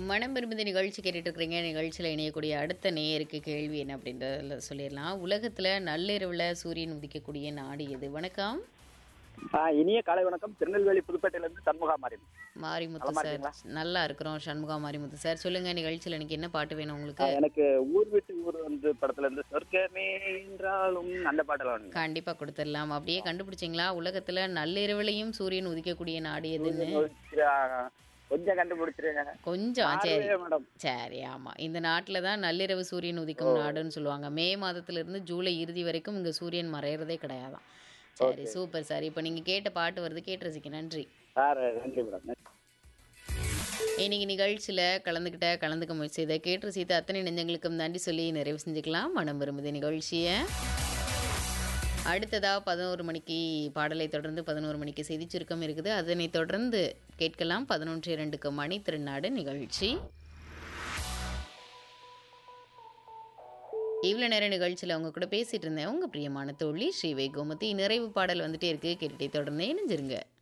மனம் விரும்புத நிகழ்ச்சி கேட்டுட்டு இருக்கிறீங்க நிகழ்ச்சியில் இணையக்கூடிய அடுத்த நேயருக்கு கேள்வி என்ன அப்படின்றதுல சொல்லிடலாம் உலகத்தில் நள்ளிரவில் சூரியன் உதிக்கக்கூடிய நாடு எது வணக்கம் ஆ, இனிய காலை வணக்கம் திருநெல்வேலி புதுப்பேட்டையில இருந்து சண்முகா மாறி மாரிமுத்து நலமா சார் இருக்கீங்களா? நல்லா இருக்கிறோம் சண்முகா மாரிமுத்து சார் சொல்லுங்க நிகழ்ச்சியில் எனக்கு என்ன பாட்டு வேணும் ஆ, உங்களுக்கு எனக்கு ஊர் விட்டு ஊர் வந்து படத்துல இருந்து சொர்க்கமே என்றாலும் அந்த பாட்டுல வேணுங்க. கண்டிப்பா கொடுத்துடலாம் அப்படியே கண்டுபிடிச்சிங்களா உலகத்துல நள்ளிரவுலையும் சூரியன் உதிக்கக்கூடிய நாடு எதுன்னு ஆ, கொஞ்சம் கண்டுபிடிச்சிருங்க கொஞ்சம் சரி பார்வையே மேடம் சரி ஆமா இந்த நாட்டில் தான் நள்ளிரவு சூரியன் உதிக்கும் நாடுன்னு சொல்லுவாங்க மே மாதத்துல இருந்து ஜூலை இறுதி வரைக்கும் இங்க சூரியன் மறையறதே கிடையாதாம் சரி சூப்பர் சார் இப்போ நீங்க கேட்ட பாட்டு வருது கேட்டு ரசிக்க நன்றி சார் நன்றி மேடம் நன்றி. இன்னைக்கு நிகழ்ச்சியில் கலந்துக்கிட்ட கலந்துக்க முயற்சி செய்த கேட்டு ரசித்த அத்தனை நெஞ்சங்களுக்கும் நன்றி சொல்லி நிறைவு செஞ்சுக்கலாம் மனம் விரும்புது நிகழ்ச்சியை அடுத்ததாக பதினோரு மணிக்கு பாடலை தொடர்ந்து பதினோரு மணிக்கு செய்தி சுருக்கம் இருக்குது அதனை தொடர்ந்து கேட்கலாம் பதினொன்று இரண்டுக்கு மணி திருநாடு நிகழ்ச்சி இவ்வளோ நேர நிகழ்ச்சியில் அவங்க கூட பேசிட்டு இருந்தேன் உங்கள் பிரியமான தோழி ஸ்ரீவை கோமதி நிறைவு பாடல் வந்துட்டே இருக்கு கேட்டுட்டே தொடர்ந்து இணைஞ்சிருங்க